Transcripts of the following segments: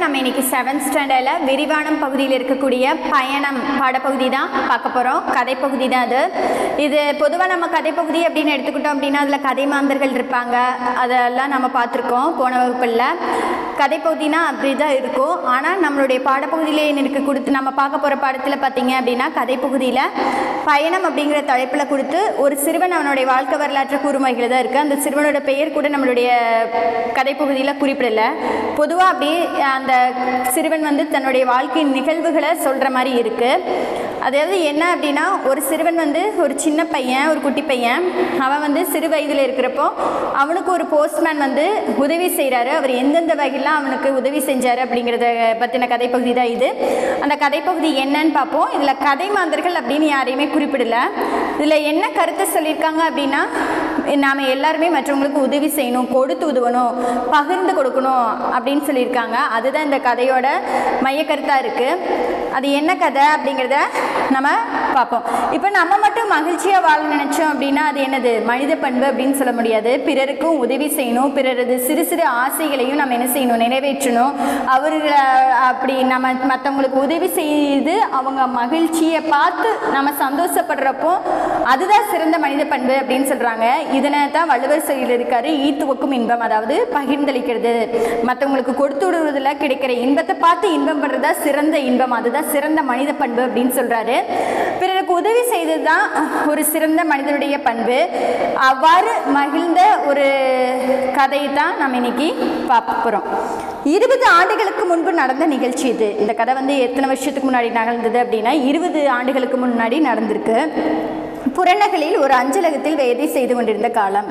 நம்ம இன்னைக்கு செவன்த் ஸ்டாண்டர்டில் விரிவானம் பகுதியில் இருக்கக்கூடிய பயணம் பாடப்பகுதி தான் பார்க்க போகிறோம் கதைப்பகுதி தான் அது இது பொதுவாக நம்ம கதைப்பகுதி அப்படின்னு எடுத்துக்கிட்டோம் அப்படின்னா அதில் கதை மாந்தர்கள் இருப்பாங்க அதெல்லாம் நம்ம பார்த்துருக்கோம் போன வகுப்பில் கதைப்பகுதினா அப்படி தான் இருக்கும் ஆனால் நம்மளுடைய பாடப்பகுதியிலே எனக்கு கொடுத்து நம்ம பார்க்க போகிற பாடத்தில் பார்த்தீங்க அப்படின்னா கதைப்பகுதியில் பயணம் அப்படிங்கிற தலைப்பில் கொடுத்து ஒரு சிறுவன் அவனுடைய வாழ்க்கை வரலாற்று கூறுமைகள் தான் இருக்குது அந்த சிறுவனோட பெயர் கூட நம்மளுடைய கதைப்பகுதியில் குறிப்பிடலை பொதுவாக அப்படி அந்த சிறுவன் வந்து தன்னுடைய வாழ்க்கையின் நிகழ்வுகளை சொல்கிற மாதிரி இருக்குது அதாவது என்ன அப்படின்னா ஒரு சிறுவன் வந்து ஒரு சின்ன பையன் ஒரு குட்டி பையன் அவன் வந்து சிறு வயதில் இருக்கிறப்போ அவனுக்கு ஒரு போஸ்ட்மேன் வந்து உதவி செய்கிறாரு அவர் எந்தெந்த வகையிலாம் அவனுக்கு உதவி செஞ்சார் அப்படிங்கிறத பற்றின கதைப்பகுதி தான் இது அந்த கதைப்பகுதி என்னன்னு பார்ப்போம் இதில் கதை மாந்தர்கள் அப்படின்னு யாரையுமே குறிப்பிடல இதில் என்ன கருத்தை சொல்லியிருக்காங்க அப்படின்னா நாம் எல்லாருமே மற்றவங்களுக்கு உதவி செய்யணும் கொடுத்து உதவணும் பகிர்ந்து கொடுக்கணும் அப்படின்னு சொல்லியிருக்காங்க அதுதான் இந்த கதையோட மையக்கருத்தாக இருக்குது அது என்ன கதை அப்படிங்கிறத நம்ம பார்ப்போம் இப்போ நம்ம மட்டும் மகிழ்ச்சியாக வாழ நினச்சோம் அப்படின்னா அது என்னது மனித பண்பு அப்படின்னு சொல்ல முடியாது பிறருக்கும் உதவி செய்யணும் பிறரது சிறு சிறு ஆசைகளையும் நம்ம என்ன செய்யணும் நிறைவேற்றணும் அவர்களை அப்படி நம்ம மற்றவங்களுக்கு உதவி செய்து அவங்க மகிழ்ச்சியை பார்த்து நம்ம சந்தோஷப்படுறப்போ அதுதான் சிறந்த மனித பண்பு அப்படின்னு சொல்கிறாங்க இதனை தான் வள்ளுவர் செயல் இருக்காரு ஈத்துவக்கும் இன்பம் அதாவது பகிர்ந்தளிக்கிறது மற்றவங்களுக்கு கொடுத்து விடுவதில் கிடைக்கிற இன்பத்தை பார்த்து இன்பம் படுறதா சிறந்த இன்பம் அதுதான் சிறந்த மனித பண்பு அப்படின்னு சொல்கிறாரு பிறருக்கு உதவி செய்தது தான் ஒரு சிறந்த மனிதனுடைய பண்பு அவ்வாறு மகிழ்ந்த ஒரு கதையை தான் நம்ம இன்னைக்கு பார்க்க போகிறோம் இருபது ஆண்டுகளுக்கு முன்பு நடந்த நிகழ்ச்சி இது இந்த கதை வந்து எத்தனை வருஷத்துக்கு முன்னாடி நடந்தது அப்படின்னா இருபது ஆண்டுகளுக்கு முன்னாடி நடந்திருக்கு புறநகலில் ஒரு அஞ்சலகத்தில் வேலை செய்து கொண்டிருந்த காலம்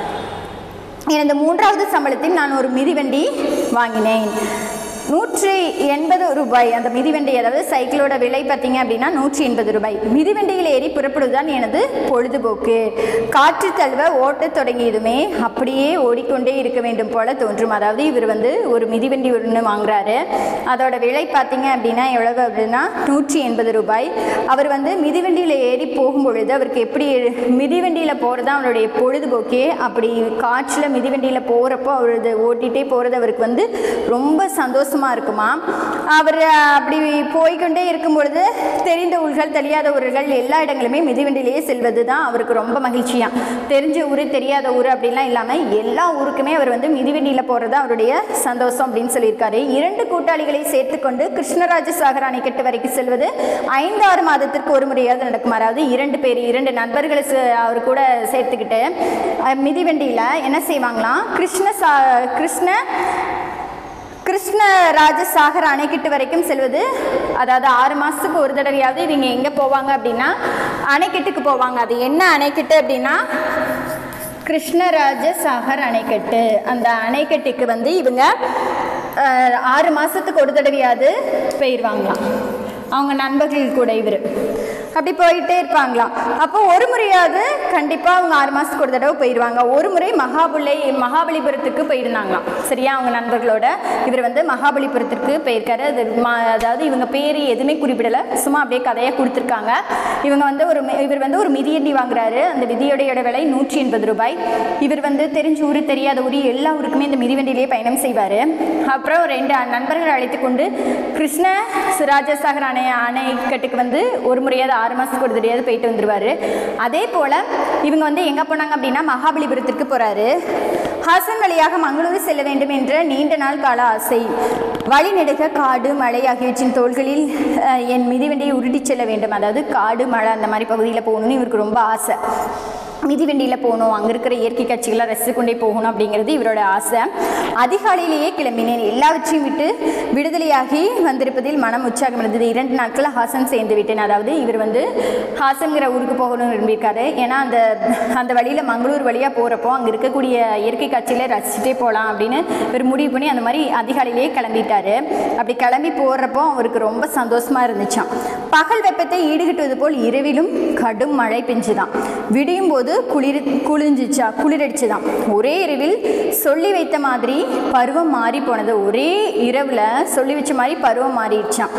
எனது மூன்றாவது சம்பளத்தில் நான் ஒரு மிதிவண்டி வாங்கினேன் நூற்றி எண்பது ரூபாய் அந்த மிதிவண்டி அதாவது சைக்கிளோட விலை பார்த்தீங்க அப்படின்னா நூற்றி எண்பது ரூபாய் மிதிவண்டியில் ஏறி புறப்படுவதுதான் எனது பொழுதுபோக்கு காற்று தழுவ ஓட்டத் தொடங்கியதுமே அப்படியே ஓடிக்கொண்டே இருக்க வேண்டும் போல தோன்றும் அதாவது இவர் வந்து ஒரு மிதிவண்டி ஒன்று வாங்குறாரு அதோட விலை பார்த்தீங்க அப்படின்னா எவ்வளவு அப்படின்னா நூற்றி எண்பது ரூபாய் அவர் வந்து மிதிவண்டியில் ஏறி போகும்பொழுது அவருக்கு எப்படி மிதிவண்டியில் போகிறது தான் அவருடைய பொழுதுபோக்கே அப்படி காற்றில் மிதிவண்டியில் போகிறப்போ அவரது ஓட்டிகிட்டே போகிறது அவருக்கு வந்து ரொம்ப சந்தோஷம் சந்தோஷமாக இருக்குமா அவர் அப்படி போய்கொண்டே இருக்கும் பொழுது தெரிந்த ஊர்கள் தெரியாத ஊர்கள் எல்லா இடங்களுமே மிதிவண்டிலேயே செல்வது தான் அவருக்கு ரொம்ப மகிழ்ச்சியாக தெரிஞ்ச ஊர் தெரியாத ஊர் அப்படின்லாம் இல்லாமல் எல்லா ஊருக்குமே அவர் வந்து மிதிவண்டியில் போகிறது அவருடைய சந்தோஷம் அப்படின்னு சொல்லியிருக்காரு இரண்டு கூட்டாளிகளை சேர்த்துக்கொண்டு கிருஷ்ணராஜ சாகர் அணைக்கட்டு வரைக்கும் செல்வது ஐந்து ஆறு மாதத்திற்கு ஒரு முறையாவது நடக்கும் அதாவது இரண்டு பேர் இரண்டு நண்பர்களை அவர் கூட சேர்த்துக்கிட்டு மிதிவண்டியில் என்ன செய்வாங்களாம் கிருஷ்ண சா கிருஷ்ண கிருஷ்ணராஜசாகர் அணைக்கிட்டு வரைக்கும் செல்வது அதாவது ஆறு மாதத்துக்கு ஒரு தடவையாவது இவங்க எங்கே போவாங்க அப்படின்னா அணைக்கட்டுக்கு போவாங்க அது என்ன அணைக்கட்டு அப்படின்னா கிருஷ்ணராஜசாகர் அணைக்கட்டு அந்த அணைக்கட்டுக்கு வந்து இவங்க ஆறு மாதத்துக்கு ஒரு தடவையாவது போயிடுவாங்களாம் அவங்க நண்பர்கள் கூட இவர் அப்படி போயிட்டே இருப்பாங்களாம் அப்போ ஒரு முறையாவது கண்டிப்பாக அவங்க ஆறு மாதத்துக்கு ஒரு தடவை போயிடுவாங்க ஒரு முறை மகாபலி மகாபலிபுரத்துக்கு போயிருந்தாங்களாம் சரியா அவங்க நண்பர்களோட இவர் வந்து மகாபலிபுரத்திற்கு போயிருக்காரு அது அதாவது இவங்க பேர் எதுவுமே குறிப்பிடலை சும்மா அப்படியே கதையாக கொடுத்துருக்காங்க இவங்க வந்து ஒரு இவர் வந்து ஒரு மிதியண்டி வாங்குறாரு அந்த மிதியோடைய விலை நூற்றி எண்பது ரூபாய் இவர் வந்து தெரிஞ்ச ஊர் தெரியாத ஊர் எல்லா ஊருக்குமே இந்த மிதிவண்டியிலே பயணம் செய்வார் அப்புறம் ரெண்டு நண்பர்கள் அழைத்து கொண்டு கிருஷ்ண ராஜசாகர் அணை அணைக்கட்டுக்கு வந்து ஒரு முறையாவது ஆறு மாதத்துக்கு ஒரு தடையாவது போயிட்டு வந்துடுவார் அதே போல் இவங்க வந்து எங்கே போனாங்க அப்படின்னா மகாபலிபுரத்துக்கு போகிறாரு ஹாசன் வழியாக மங்களூர் செல்ல வேண்டும் என்ற நீண்ட நாள் கால ஆசை வழிநெடுக காடு மழை ஆகியவற்றின் தோள்களில் என் மிதிவண்டியை உருட்டிச் செல்ல வேண்டும் அதாவது காடு மழை அந்த மாதிரி பகுதியில் போகணும்னு இவருக்கு ரொம்ப ஆசை மிதிவண்டியில் போகணும் அங்கே இருக்கிற இயற்கை காட்சிகளை ரசித்து கொண்டே போகணும் அப்படிங்கிறது இவரோட ஆசை அதிகாலையிலேயே கிளம்பினேன் எல்லாவற்றையும் விட்டு விடுதலையாகி வந்திருப்பதில் மனம் உற்சாகம் இருந்தது இரண்டு நாட்கள் ஹாசன் சேர்ந்து விட்டேன் அதாவது இவர் வந்து ஹாசன்கிற ஊருக்கு போகணும்னு விரும்பியிருக்காரு ஏன்னா அந்த அந்த வழியில் மங்களூர் வழியாக போகிறப்போ அங்கே இருக்கக்கூடிய இயற்கை காட்சிகளை ரசிச்சுட்டே போகலாம் அப்படின்னு இவர் முடிவு பண்ணி அந்த மாதிரி அதிகாலையிலேயே கிளம்பிட்டாரு அப்படி கிளம்பி போகிறப்போ அவருக்கு ரொம்ப சந்தோஷமாக இருந்துச்சான் பகல் வெப்பத்தை ஈடுகட்டுவது போல் இரவிலும் கடும் மழை பெஞ்சுதான் விடியும் போது குளிர் குளிர்ஞ்சிச்சா குளிரடிச்சுதான் ஒரே இரவில் சொல்லி வைத்த மாதிரி பருவம் மாறி போனது ஒரே இரவில் சொல்லி வச்ச மாதிரி பருவம் மாறிடுச்சான்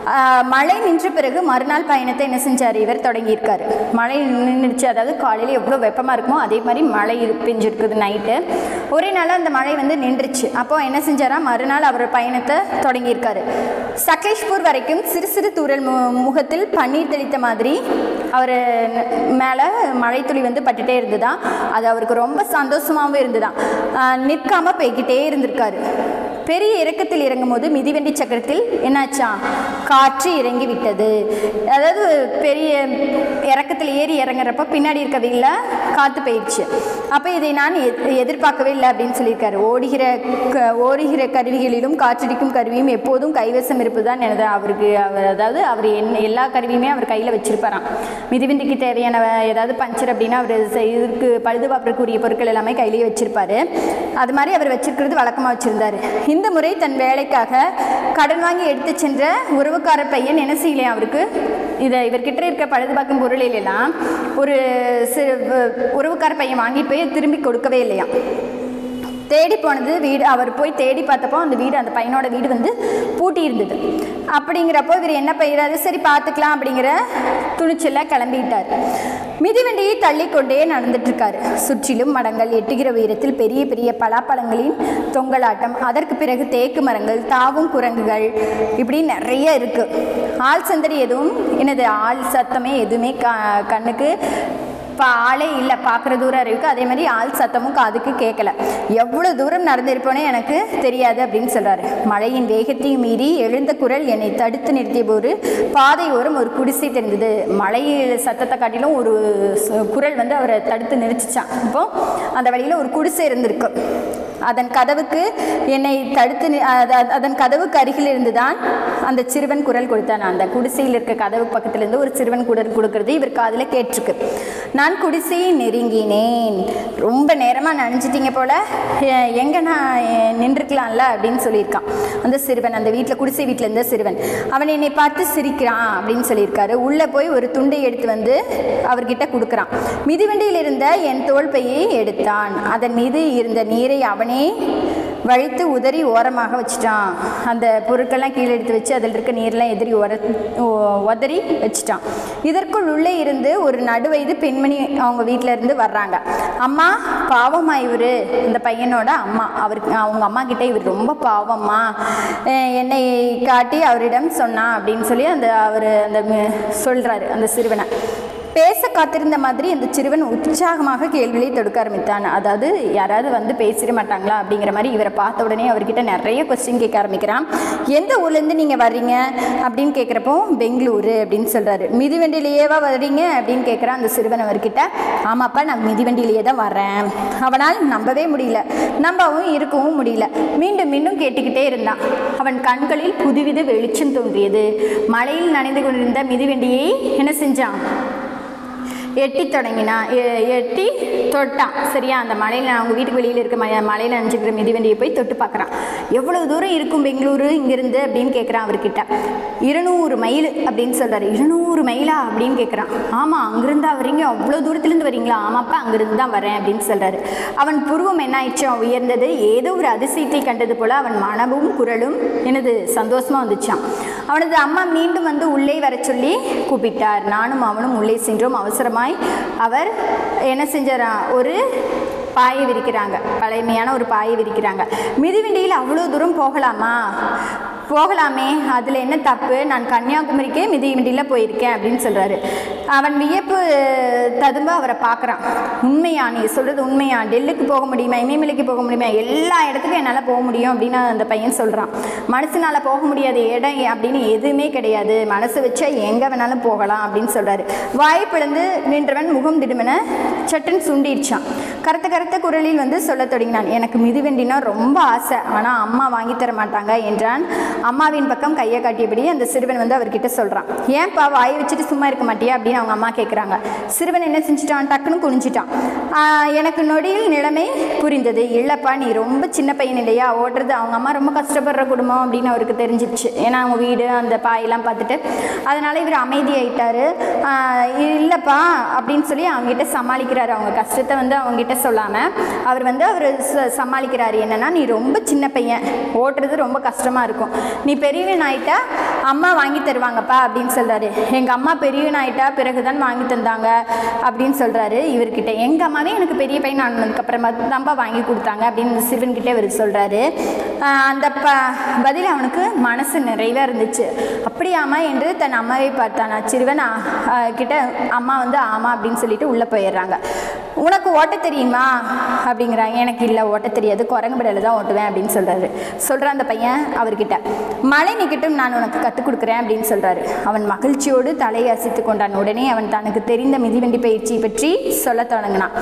ஆஹ் மழை நின்ற பிறகு மறுநாள் பயணத்தை என்ன செஞ்சார் இவர் தொடங்கியிருக்காரு மழை நின்றுச்சு அதாவது காலையில் எவ்வளோ வெப்பமாக இருக்குமோ அதே மாதிரி மழை இரு- பெஞ்சிருக்குது நைட்டு ஒரே நாள் அந்த மழை வந்து நின்றுச்சு அப்போ என்ன செஞ்சாரா மறுநாள் அவர் பயணத்தை தொடங்கியிருக்காரு சக்லேஷ்பூர் வரைக்கும் சிறு சிறு தூரல் மு முகத்தில் பன்னீர் தெளித்த மாதிரி அவர் மேலே மழைத்துளி வந்து பட்டுட்டே இருந்துதான் அது அவருக்கு ரொம்ப சந்தோஷமாகவும் இருந்துதான் ஆஹ் நிற்காம போய்கிட்டே இருந்திருக்காரு பெரிய இறக்கத்தில் இறங்கும் போது மிதிவண்டி சக்கரத்தில் என்னாச்சாம் காற்று இறங்கி விட்டது அதாவது பெரிய இறக்கத்தில் ஏறி இறங்குறப்ப பின்னாடி இருக்க வீல்ல காற்று போயிடுச்சு அப்போ இதை நான் எ- எதிர்பார்க்கவே இல்லை அப்படின்னு சொல்லியிருக்காரு ஓடுகிற க- ஓடுகிற கருவிகளிலும் காற்றடிக்கும் கருவியும் எப்போதும் கைவசம் இருப்பதுதான் எனது அவருக்கு அவர் அதாவது அவர் என்ன எல்லா கருவியுமே அவர் கையில் வச்சிருப்பாராம் மிதிவண்டிக்கு தேவையான வ- ஏதாவது பஞ்சர் அப்படின்னா அவர் செ- இதுக்கு பழுது பார்க்கக்கூடிய பொருட்கள் எல்லாமே கையிலேயே வச்சிருப்பாரு அது மாதிரி அவர் வச்சிருக்கிறது வழக்கமாக வச்சிருந்தாரு இந்த முறை தன் வேலைக்காக கடன் வாங்கி எடுத்து சென்ற உறவுக்கார பையன் என்ன செய்யலையா அவருக்கு இதை இவர்கிட்ட இருக்க பழுது பார்க்கும் பொருளில் எல்லாம் ஒரு சிறு வ- உறவுக்கார பையன் வாங்கி போய் திரும்பி கொடுக்கவே இல்லையா தேடி போனது வீடு அவர் போய் தேடி பார்த்தப்போ அந்த வீடு அந்த பையனோட வீடு வந்து பூட்டி இருந்தது அப்படிங்கிறப்போ இவர் என்ன பயிராது சரி பார்த்துக்கலாம் அப்படிங்கிற துணிச்சல்ல கிளம்பிட்டார் மிதிவண்டியை தள்ளிக்கொண்டே நடந்துட்டு இருக்காரு சுற்றிலும் மரங்கள் எட்டுகிற உயரத்தில் பெரிய பெரிய பலாப்பழங்களின் தொங்கலாட்டம் அதற்கு பிறகு தேக்கு மரங்கள் தாவும் குரங்குகள் இப்படி நிறைய இருக்கு ஆள் சந்தடி எதுவும் என்னது ஆள் சத்தமே எதுவுமே க கண்ணுக்கு இப்போ ஆளே இல்லை பார்க்குற தூரம் இருக்குது அதே மாதிரி ஆள் சத்தமும் காதுக்கு கேட்கல எவ்வளோ தூரம் நடந்திருப்போனே எனக்கு தெரியாது அப்படின்னு சொல்கிறாரு மழையின் வேகத்தையும் மீறி எழுந்த குரல் என்னை தடுத்து நிறுத்திய போது பாதை ஓரம் ஒரு குடிசை தெரிந்தது மழை சத்தத்தை காட்டிலும் ஒரு ச- குரல் வந்து அவரை தடுத்து நிறுத்திச்சான் இப்போ அந்த வழியில் ஒரு குடிசை இருந்திருக்கு அதன் கதவுக்கு என்னை தடுத்து நி- அத- அத- அதன் கதவுக்கு அருகில் இருந்துதான் அந்த சிறுவன் குரல் கொடுத்தான் அந்த குடிசையில் இருக்க கதவு பக்கத்துல இருந்து ஒரு சிறுவன் குரல் கொடுக்கறது இவர் காதில் கேட்டிருக்கு நான் குடிசையை நெருங்கினேன் ரொம்ப நேரமாக நினைச்சிட்டீங்க போல எ- எங்க நான் எ- நின்றுக்கலாம்ல அப்படின்னு சொல்லியிருக்கான் அந்த சிறுவன் அந்த வீட்டில் குடிசை வீட்டில் இருந்த சிறுவன் அவன் என்னை பார்த்து சிரிக்கிறான் அப்படின்னு சொல்லியிருக்காரு உள்ளே போய் ஒரு துண்டை எடுத்து வந்து அவர்கிட்ட கொடுக்குறான் மிதிவண்டியில் இருந்த என் தோள் பையை எடுத்தான் அதன் மீது இருந்த நீரை அவனே வழித்து உதறி ஓரமாக வச்சிட்டான் அந்த பொருட்கள்லாம் கீழே எடுத்து வச்சு அதில் இருக்க நீர்லாம் எதிரி உர உ- உதறி வச்சிட்டான் இதற்குள் உள்ளே இருந்து ஒரு நடுவயது பெண்மணி அவங்க வீட்டில் இருந்து வர்றாங்க அம்மா பாவமா இவர் இந்த பையனோட அம்மா அவருக்கு அவங்க அம்மா கிட்ட இவர் ரொம்ப பாவம்மா அஹ் என்னை காட்டி அவரிடம் சொன்னா அப்படின்னு சொல்லி அந்த அவர் அந்த ம- சொல்றாரு அந்த சிறுவனை பேச காத்திருந்த மாதிரி அந்த சிறுவன் உற்சாகமாக கேள்விகளை தொடுக்க ஆரம்பித்தான் அதாவது யாராவது வந்து பேசிட மாட்டாங்களா அப்படிங்கிற மாதிரி இவரை பார்த்த உடனே அவர்கிட்ட நிறைய கொஸ்டின் கேட்க ஆரம்பிக்கிறான் எந்த ஊர்லேருந்து நீங்கள் வர்றீங்க அப்படின்னு கேட்குறப்போ பெங்களூரு அப்படின்னு சொல்கிறாரு மிதிவண்டியிலேயேவா வர்றீங்க அப்படின்னு கேட்குறான் அந்த சிறுவன் அவர்கிட்ட ஆமாப்பா நான் மிதிவண்டியிலேயே தான் வரேன் அவனால் நம்பவே முடியல நம்பவும் இருக்கவும் முடியல மீண்டும் மீண்டும் கேட்டுக்கிட்டே இருந்தான் அவன் கண்களில் புதுவித வெளிச்சம் தோன்றியது மழையில் நனைந்து கொண்டிருந்த மிதிவண்டியை என்ன செஞ்சான் எட்டி தொடங்கினான் எ- எட்டி தொட்டான் சரியா அந்த மலையில் அவங்க வீட்டுக்கு வெளியில் இருக்க ம மலையில் நினச்சிக்கிற மிதிவண்டியை போய் தொட்டு பார்க்குறான் எவ்வளவு தூரம் இருக்கும் பெங்களூரு இங்கேருந்து அப்படின்னு கேட்குறான் அவர்கிட்ட இருநூறு மைல் அப்படின்னு சொல்கிறாரு இருநூறு மைலா அப்படின்னு கேட்குறான் ஆமாம் அங்கிருந்தா வரீங்க அவ்வளோ தூரத்துலேருந்து வரீங்களா ஆமாப்பா அங்கிருந்து தான் வரேன் அப்படின்னு சொல்கிறாரு அவன் புருவம் என்ன ஆயிடுச்சு அவன் உயர்ந்தது ஏதோ ஒரு அதிசயத்தை கண்டது போல அவன் மனமும் குரலும் எனது சந்தோஷமாக வந்துச்சான் அவனது அம்மா மீண்டும் வந்து உள்ளே வர சொல்லி கூப்பிட்டார் நானும் அவனும் உள்ளே சென்றோம் அவசரமாய் அவர் என்ன செஞ்சாரா ஒரு பாயை விரிக்கிறாங்க பழமையான ஒரு பாயை விரிக்கிறாங்க மிதிவண்டியில் அவ்வளோ தூரம் போகலாமா போகலாமே அதில் என்ன தப்பு நான் கன்னியாகுமரிக்கே மிதிவண்டியில் போயிருக்கேன் அப்படின்னு சொல்கிறாரு அவன் வியப்பு ததும்ப அவரை பார்க்குறான் உண்மையா நீ சொல்கிறது உண்மையா டெல்லிக்கு போக முடியுமா இமயமலைக்கு போக முடியுமா எல்லா இடத்துக்கும் என்னால் போக முடியும் அப்படின்னு அந்த பையன் சொல்கிறான் மனசுனால போக முடியாத இடம் அப்படின்னு எதுவுமே கிடையாது மனசு வச்சா எங்கே வேணாலும் போகலாம் அப்படின்னு சொல்கிறாரு வாய் பிளந்து நின்றவன் முகம் திடுமென சட்டுன்னு சுண்டிடுச்சான் கருத்த கருத்த குரலில் வந்து சொல்லத் தொடங்கினான் எனக்கு மிதிவண்டினா ரொம்ப ஆசை ஆனால் அம்மா வாங்கி தர மாட்டாங்க என்றான் அம்மாவின் பக்கம் கையை காட்டியபடி அந்த சிறுவன் வந்து அவர்கிட்ட சொல்கிறான் ஏன்பா வாயை வச்சுட்டு சும்மா இருக்க மாட்டியா அப்படின்னு அவங்க அம்மா கேட்குறாங்க சிறுவன் என்ன செஞ்சுட்டான் டக்குன்னு குனிஞ்சிட்டான் "ஆஹ், எனக்கு நொடியில் நிலைமை புரிந்தது இல்லைப்பா நீ ரொம்ப சின்ன பையன் இல்லையா ஓடுறது அவங்க அம்மா ரொம்ப கஷ்டப்படுற குடும்பம் அப்படின்னு அவருக்கு தெரிஞ்சிடுச்சு ஏன்னா அவங்க வீடு அந்த பாயெல்லாம் பார்த்துட்டு அதனால இவர் அமைதியாயிட்டாரு "ஆஹ், இல்லைப்பா அப்படின்னு சொல்லி அவங்ககிட்ட சமாளிக்கிறாரு அவங்க கஷ்டத்தை வந்து அவங்ககிட்ட சொல்லாமல் அவர் வந்து அவர் ச- சமாளிக்கிறாரு என்னன்னா நீ ரொம்ப சின்ன பையன் ஓட்டுறது ரொம்ப கஷ்டமாக இருக்கும் நீ பெரியவன் ஆயிட்டா அம்மா வாங்கி தருவாங்கப்பா அப்படின்னு சொல்கிறாரு எங்கள் அம்மா பெரியவனாயிட்டா பிறகு தான் வாங்கி தந்தாங்க அப்படின்னு சொல்கிறாரு இவர்கிட்ட எங்கள் அம்மாவே எனக்கு பெரிய பையன் ஆனதுக்கப்புறமா தான்ப்பா வாங்கி கொடுத்தாங்க அப்படின்னு சிவன்கிட்ட இவர் சொல்கிறாரு அந்த ப பதில் அவனுக்கு மனசு நிறைவாக இருந்துச்சு அப்படியாமா என்று தன் அம்மாவை பார்த்தானா சிறுவன் ஆ, ஆ, கிட்ட அம்மா வந்து ஆமா அப்படின்னு சொல்லிட்டு உள்ளே போயிடுறாங்க உனக்கு ஓட்ட தெரியுமா அப்படிங்கிறாங்க எனக்கு இல்லை ஓட்ட தெரியாது குரங்கு படையில் தான் ஓட்டுவேன் அப்படின்னு சொல்கிறாரு சொல்கிற அந்த பையன் அவர்கிட்ட மழை நிக்கட்டும் நான் உனக்கு கற்றுக் கொடுக்குறேன் அப்படின்னு சொல்கிறாரு அவன் மகிழ்ச்சியோடு தலையை அசைத்து கொண்டான் உடனே அவன் தனக்கு தெரிந்த மிதிவண்டி பயிற்சி பற்றி சொல்லத் தொடங்கினான்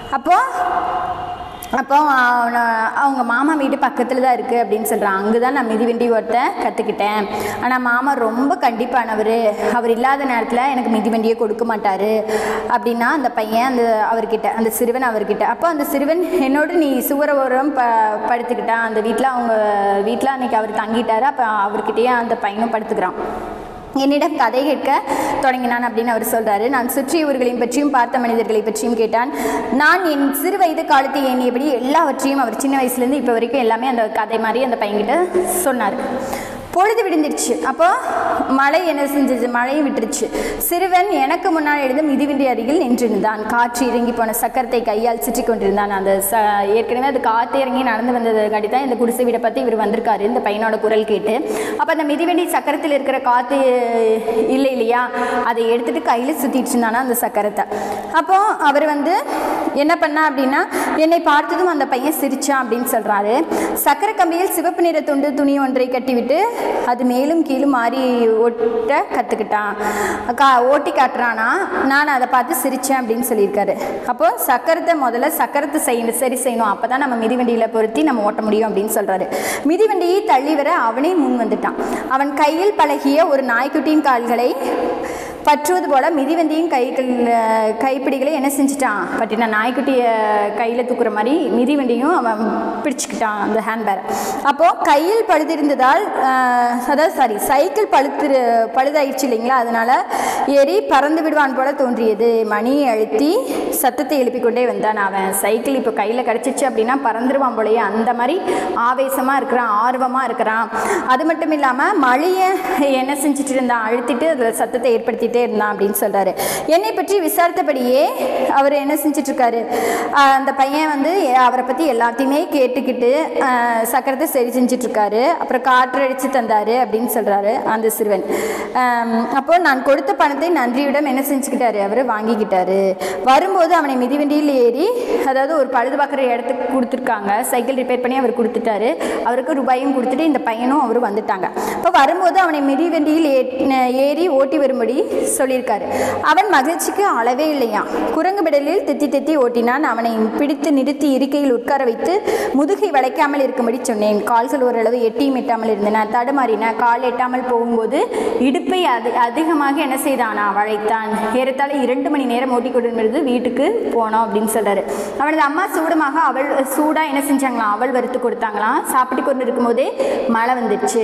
அப்போது அப்போ அவனை அவங்க மாமா வீடு பக்கத்தில் தான் இருக்குது அப்படின்னு சொல்கிறான் அங்கே தான் நான் மிதிவண்டி ஓட்ட கற்றுக்கிட்டேன் ஆனால் மாமா ரொம்ப கண்டிப்பானவர் அவர் இல்லாத நேரத்தில் எனக்கு மிதிவண்டியே கொடுக்க மாட்டார் அப்படின்னா அந்த பையன் அந்த அவர்கிட்ட அந்த சிறுவன் அவர்கிட்ட அப்போ அந்த சிறுவன் என்னோடு நீ சுவர ஓரம் ப படுத்துக்கிட்டான் அந்த வீட்டில் அவங்க வீட்டில் அன்றைக்கி அவர் தங்கிட்டார் அப்போ அவர்கிட்டயே அந்த பையனும் படுத்துக்கிறான் என்னிடம் கதை கேட்க தொடங்கினான் அப்படின்னு அவர் சொல்றாரு நான் சுற்றியவர்களையும் பற்றியும் பார்த்த மனிதர்களை பற்றியும் கேட்டான் நான் என் சிறு வயது காலத்தை எண்ணியபடி எல்லாவற்றையும் அவர் சின்ன வயசுலேருந்து இப்போ வரைக்கும் எல்லாமே அந்த கதை மாதிரி அந்த பையன்கிட்ட சொன்னார் பொழுது விடிஞ்சிருச்சு அப்போ மழை என்ன செஞ்சது மழையும் விட்டுருச்சு சிறுவன் எனக்கு முன்னால் எழுந்து மிதிவண்டி அருகில் நின்றிருந்தான் காற்று இறங்கி போன சக்கரத்தை கையால் சுற்றி கொண்டிருந்தான் அந்த ச ஏற்கனவே அது காற்று இறங்கி நடந்து வந்ததுக்காட்டி தான் இந்த குடிசை வீடை பற்றி இவர் வந்திருக்காரு இந்த பையனோட குரல் கேட்டு அப்போ அந்த மிதிவண்டி சக்கரத்தில் இருக்கிற காற்று இல்லை இல்லையா அதை எடுத்துட்டு கையில் சுற்றிட்டு இருந்தானா அந்த சக்கரத்தை அப்போ அவர் வந்து என்ன பண்ணா அப்படின்னா என்னை பார்த்ததும் அந்த பையன் சிரிச்சான் அப்படின்னு சொல்றாரு சக்கர கம்பியில் சிவப்பு நிற துண்டு துணி ஒன்றை கட்டிவிட்டு அது மேலும் கீழும் மாறி ஓட்ட கற்றுக்கிட்டான் கா ஓட்டி காட்டுறானா நான் அதை பார்த்து சிரித்தேன் அப்படின்னு சொல்லியிருக்காரு அப்போ சக்கரத்தை முதல்ல சக்கரத்தை செய்யணும் சரி செய்யணும் அப்போ தான் நம்ம மிதிவண்டியில் பொருத்தி நம்ம ஓட்ட முடியும் அப்படின்னு சொல்கிறாரு மிதிவண்டியை தள்ளி வர அவனே முன் வந்துட்டான் அவன் கையில் பழகிய ஒரு நாய்க்குட்டியின் கால்களை பற்றுவது போல மிதிவண்டியின் கைகள் அஹ், கைப்பிடிகளை என்ன செஞ்சிட்டான் பட்டினா நாய்க்குட்டியை கையில் தூக்குற மாதிரி மிதிவண்டியும் அவன் பிடிச்சிக்கிட்டான் அந்த ஹேண்ட்பேரை அப்போது கையில் பழுதிருந்ததால் அஹ், அதாவது சாரி சைக்கிள் பழுத்து பழுதாயிடுச்சு இல்லைங்களா அதனால ஏறி பறந்து விடுவான் போல தோன்றியது மணியை அழுத்தி சத்தத்தை எழுப்பிக் கொண்டே வந்தான் அவன் சைக்கிள் இப்போ கையில் கிடச்சிச்சு அப்படின்னா பறந்துருவான் போலயே அந்த மாதிரி ஆவேசமாக இருக்கிறான் ஆர்வமாக இருக்கிறான் அது மட்டும் இல்லாமல் மழையை என்ன செஞ்சுட்டு இருந்தான் அழுத்திட்டு அதில் சத்தத்தை ஏற்படுத்திட்டே இருந்தான் அப்படின்னு சொல்கிறாரு என்னை பற்றி விசாரித்தபடியே அவர் என்ன செஞ்சுட்டு இருக்காரு ஆஹ் அந்த பையன் வந்து அவரை பற்றி எல்லாத்தையுமே கேட்டுக்கிட்டு ஆஹ் சக்கரத்தை சரி செஞ்சுட்டு இருக்காரு அப்புறம் காற்றடிச்சு தந்தாரு அப்படின்னு சொல்கிறாரு அந்த சிறுவன் ஆம், அப்போ நான் கொடுத்த பணத்தை நன்றியுடன் என்ன செஞ்சுக்கிட்டாரு அவர் வாங்கிக்கிட்டாரு வரும்போது அவனை மிதிவண்டியில் ஏறி அதாவது ஒரு பழுது பார்க்குற இடத்துக்கு கொடுத்துருக்காங்க சைக்கிள் ரிப்பேர் பண்ணி அவர் கொடுத்துட்டாரு அவருக்கு ரூபாயும் கொடுத்துட்டு இந்த பையனும் அவர் வந்துட்டாங்க இப்போ வரும்போது அவனை மிதிவண்டியில் ஏ- ஏறி ஓட்டி வரும்படி சொல்லியிருக்காரு அவன் மகிழ்ச்சிக்கு அளவே இல்லையாம் குரங்கு பிடலில் தித்தி தித்தி ஓட்டினான் அவனை பிடித்து நிறுத்தி இருக்கையில் உட்கார வைத்து முதுகை வளைக்காமல் இருக்கும்படி சொன்னேன் கால்கள் ஓரளவு எட்டியும் எட்டாமல் இருந்தன தடுமாறின கால் எட்டாமல் போகும்போது இடுப்பை அது அதிகமாக என்ன செய்தானா வளைத்தான் ஏறத்தாழ இரண்டு மணி நேரம் ஓட்டி கொண்டிருந்தது வீட்டுக்கு போனோம் அப்படின்னு சொல்றாரு அவனது அம்மா சூடமாக அவள் சூடா என்ன செஞ்சாங்களாம் அவள் வறுத்து கொடுத்தாங்களாம் சாப்பிட்டு கொண்டு இருக்கும்போதே மழை வந்துடுச்சு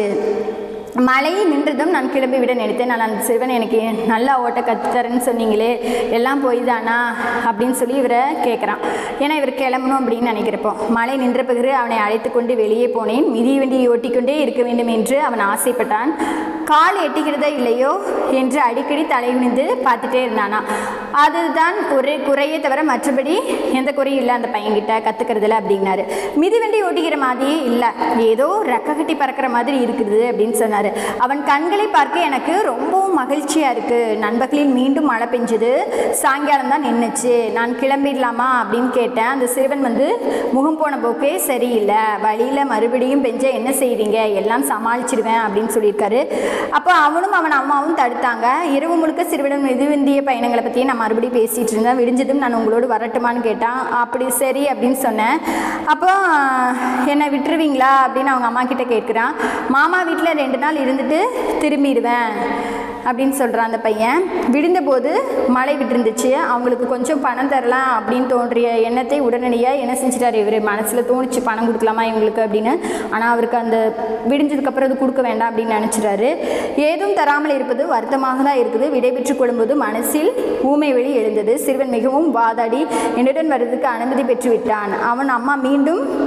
மழை நின்றதும் நான் கிளம்பி விட நினைத்தேன் நான் அந்த சிறுவன் எனக்கு நல்லா ஓட்ட கற்றுத்தரேன்னு சொன்னீங்களே எல்லாம் போய் தானா அப்படின்னு சொல்லி இவரை கேட்குறான் ஏன்னா இவர் கிளம்பணும் அப்படின்னு நினைக்கிறப்போ மழை நின்ற பிறகு அவனை அழைத்து கொண்டு வெளியே போனேன் மிதிவண்டியை ஓட்டிக்கொண்டே இருக்க வேண்டும் என்று அவன் ஆசைப்பட்டான் கால் எட்டுகிறதா இல்லையோ என்று அடிக்கடி தலை குனிந்து பார்த்துட்டே இருந்தானா அதுதான் ஒரு குறையே தவிர மற்றபடி எந்த குறையும் இல்லை அந்த பையன்கிட்ட கற்றுக்கிறதுல அப்படின்னாரு மிதிவண்டி ஓட்டிக்கிற மாதிரியே இல்லை ஏதோ ரெக்க கட்டி பறக்கிற மாதிரி இருக்குது அப்படின்னு சொன்னார் அவன் கண்களை பார்க்க எனக்கு ரொம்பவும் மகிழ்ச்சியாக இருக்குது நண்பகலில் மீண்டும் மழை பெஞ்சது சாயங்காலம் தான் நின்றுச்சு நான் கிளம்பிடலாமா அப்படின்னு கேட்டேன் அந்த சிறுவன் வந்து முகம் போன போக்கே சரியில்லை வழியில் மறுபடியும் பெஞ்ச என்ன செய்றீங்க எல்லாம் சமாளிச்சிடுவேன் அப்படின்னு சொல்லியிருக்காரு அப்போ அவனும் அவன் அம்மாவும் தடுத்தாங்க இரவு முழுக்க சிறுவனும் மிதிவண்டிய பயணங்களை பற்றியே நான் மறுபடியும் பேசிகிட்டு இருந்தேன் விடிஞ்சதும் நான் உங்களோடு வரட்டுமான்னு கேட்டான் அப்படி சரி அப்படின்னு சொன்னேன் அப்போ என்னை விட்டுருவீங்களா அப்படின்னு அவங்க அம்மா கிட்ட கேட்குறான் மாமா வீட்டில் ரெண்டு நாள் இருந்துட்டு திரும்பிடுவேன் அப்படின்னு சொல்கிறான் அந்த பையன் விடிந்தபோது மழை விட்டுருந்துச்சு அவங்களுக்கு கொஞ்சம் பணம் தரலாம் அப்படின்னு தோன்றிய எண்ணத்தை உடனடியாக என்ன செஞ்சிட்டாரு இவர் மனசில் தோணுச்சு பணம் கொடுக்கலாமா இவங்களுக்கு அப்படின்னு ஆனால் அவருக்கு அந்த விடிஞ்சதுக்கப்புறம் அது கொடுக்க வேண்டாம் அப்படின்னு நினச்சிட்டாரு ஏதும் தராமல் இருப்பது வருத்தமாக தான் இருக்குது விடைபெற்று கொள்ளும்போது மனசில் ஊமை வெளி எழுந்தது சிறுவன் மிகவும் வாதாடி என்னுடன் வர்றதுக்கு அனுமதி பெற்று விட்டான் அவன் அம்மா மீண்டும்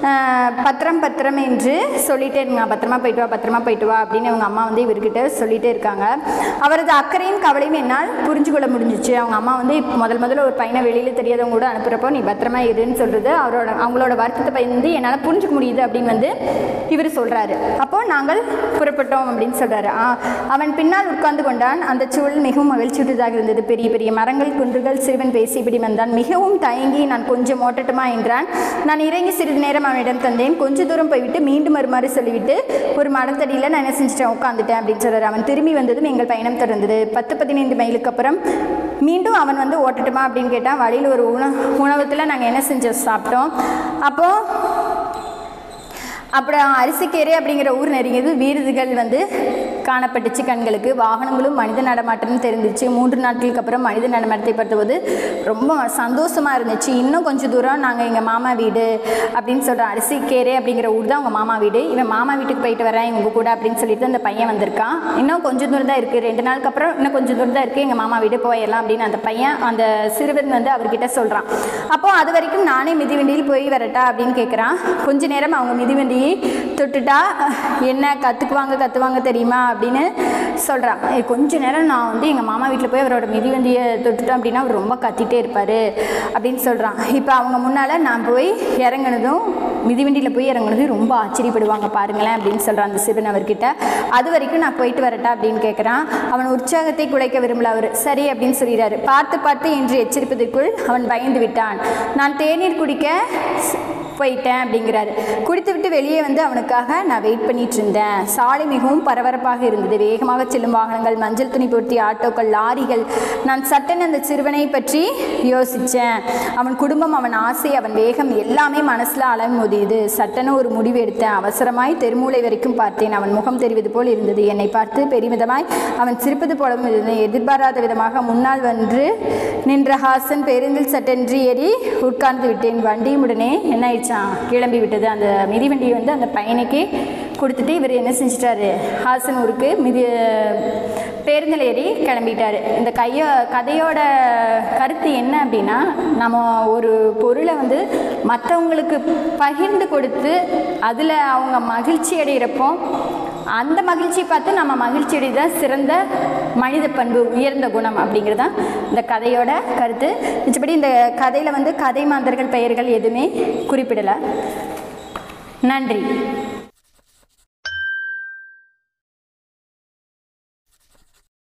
ஆஹ், பத்திரம் பத்திரம் என்று சொல்லிட்டே இருங்க பத்திரமா போயிட்டு வா பத்திரமா போயிட்டு வா அப்படின்னு அவங்க அம்மா வந்து இவர்கிட்ட சொல்லிட்டே இருக்காங்க அவரது அக்கறையும் கவலையும் என்னால் புரிஞ்சு கொள்ள முடிஞ்சிச்சு அவங்க அம்மா வந்து இப்ப முதல் முதல்ல ஒரு பையனை வெளியில் தெரியாதவங்க கூட அனுப்புகிறப்போ நீ பத்திரமா இருன்னு சொல்கிறது அவரோட அவங்களோட வருத்தத்தை பயந்து என்னால் புரிஞ்சுக்க முடியுது அப்படின்னு வந்து இவர் சொல்கிறாரு அப்போது நாங்கள் புறப்பட்டோம் அப்படின்னு சொல்கிறாரு அவன் பின்னால் உட்கார்ந்து கொண்டான் அந்த சூழல் மிகவும் மகிழ்ச்சியுற்றதாக இருந்தது பெரிய பெரிய மரங்கள் குன்றுகள் சிறுவன் பேசி இப்படி வந்தான் மிகவும் தயங்கி நான் கொஞ்சம் ஓட்டட்டுமா என்றான் நான் இறங்கி சிறிது நேரம் அவனிடம் தந்தேன் கொஞ்ச தூரம் போய்விட்டு மீண்டும் வருமாறு சொல்லிவிட்டு ஒரு மரத்தடியில் நான் என்ன செஞ்சிட்டேன் உட்காந்துட்டேன் அப்படின்னு சொல்கிறார் அவன் திரும்பி வந்ததும் எங்கள் பயணம் தொடர்ந்தது பத்து பதினைந்து மைலுக்கு அப்புறம் மீண்டும் அவன் வந்து ஓட்டட்டுமா அப்படின்னு கேட்டான் வழியில் ஒரு உண உணவகத்தில் நாங்கள் என்ன செஞ்சோம் சாப்பிட்டோம் அப்போது அப்புறம் அரிசிக்கேரை அப்படிங்கிற ஊர் நெருங்கியது வீடுகள் வந்து காணப்பட்டுச்சு கண்களுக்கு வாகனங்களும் மனித நடமாட்டமும் தெரிஞ்சிச்சு மூன்று நாட்களுக்கு அப்புறம் மனித நடமாட்டத்தை பார்த்தபோது ரொம்ப சந்தோஷமாக இருந்துச்சு இன்னும் கொஞ்சம் தூரம் நாங்கள் எங்கள் மாமா வீடு அப்படின்னு சொல்கிறோம் அரிசிக்கேரை அப்படிங்கிற ஊர் தான் உங்கள் மாமா வீடு இவன் மாமா வீட்டுக்கு போயிட்டு வரேன் இவங்க கூட அப்படின்னு சொல்லிட்டு அந்த பையன் வந்திருக்கான் இன்னும் கொஞ்சம் தூரம் தான் இருக்குது ரெண்டு நாளுக்கு அப்புறம் இன்னும் கொஞ்சம் தூரம் தான் இருக்குது எங்கள் மாமா வீடு போயிடலாம் அப்படின்னு அந்த பையன் அந்த சிறுவன் வந்து அவர்கிட்ட சொல்கிறான் அப்போ அது வரைக்கும் நானே மிதிவண்டியில் போய் வரட்டா அப்படின்னு கேட்குறான் கொஞ்ச நேரம் அவங்க மிதிவண்டியை தொட்டுட்டா என்ன கற்றுக்குவாங்க கற்றுவாங்க தெரியுமா அப்படின்னு சொல்கிறான் கொஞ்ச நேரம் நான் வந்து எங்கள் மாமா வீட்டில் போய் அவரோட மிதிவண்டியை தொட்டுட்டோம் அப்படின்னா அவர் ரொம்ப கத்திட்டே இருப்பார் அப்படின்னு சொல்கிறான் இப்போ அவங்க முன்னால் நான் போய் இறங்குனதும் மிதிவண்டியில் போய் இறங்குனதும் ரொம்ப ஆச்சரியப்படுவாங்க பாருங்களேன் அப்படின்னு சொல்கிறான் அந்த சிவன் அவர்கிட்ட அது வரைக்கும் நான் போயிட்டு வரட்டா அப்படின்னு கேட்குறான் அவன் உற்சாகத்தை குலைக்க விரும்பல அவர் சரி அப்படின்னு சொல்லிடுறாரு பார்த்து பார்த்து என்று எச்சரிப்பதற்குள் அவன் பயந்து விட்டான் நான் தேநீர் குடிக்க ஸ்- போயிட்டேன் அப்படிங்கிறாரு குடித்து விட்டு வெளியே வந்து அவனுக்காக நான் வெயிட் பண்ணிட்டு இருந்தேன் சாலை மிகவும் பரபரப்பாக இருந்தது வேகமாக செல்லும் வாகனங்கள் மஞ்சள் துணி போர்த்தி ஆட்டோக்கள் லாரிகள் நான் சட்டென அந்த சிறுவனை பற்றி யோசித்தேன் அவன் குடும்பம் அவன் ஆசை அவன் வேகம் எல்லாமே மனசில் அளவு மோதியது சட்டென ஒரு முடிவு எடுத்தேன் அவசரமாய் தெருமூலை வரைக்கும் பார்த்தேன் அவன் முகம் தெரிவது போல் இருந்தது என்னை பார்த்து பெருமிதமாய் அவன் சிரிப்பது போலவும் இருந்தது எதிர்பாராத விதமாக முன்னால் வந்து நின்ற ஹாசன் பேருந்தில் சட்டென்று ஏறி உட்கார்ந்து விட்டேன் வண்டியும் உடனே என்ன ஆயிடுச்சான் கிளம்பி விட்டது அந்த மிதிவண்டியை வந்து அந்த பையனுக்கு கொடுத்துட்டு இவர் என்ன செஞ்சிட்டாரு ஹாசன் ஊருக்கு மிதி பேருந்தில் ஏறி கிளம்பிட்டாரு இந்த கையோ கதையோட கருத்து என்ன அப்படின்னா நம்ம ஒரு பொருளை வந்து மற்றவங்களுக்கு பகிர்ந்து கொடுத்து அதில் அவங்க மகிழ்ச்சி அடைகிறப்போ அந்த மகிழ்ச்சியை பார்த்து நம்ம மகிழ்ச்சி அடைதான் சிறந்த மனித பண்பு உயர்ந்த குணம் அப்படிங்கிறது தான் இந்த கதையோட கருத்து மிச்சபடி இந்த கதையில் வந்து கதை மாந்தர்கள் பெயர்கள் எதுவுமே குறிப்பிடலை நன்றி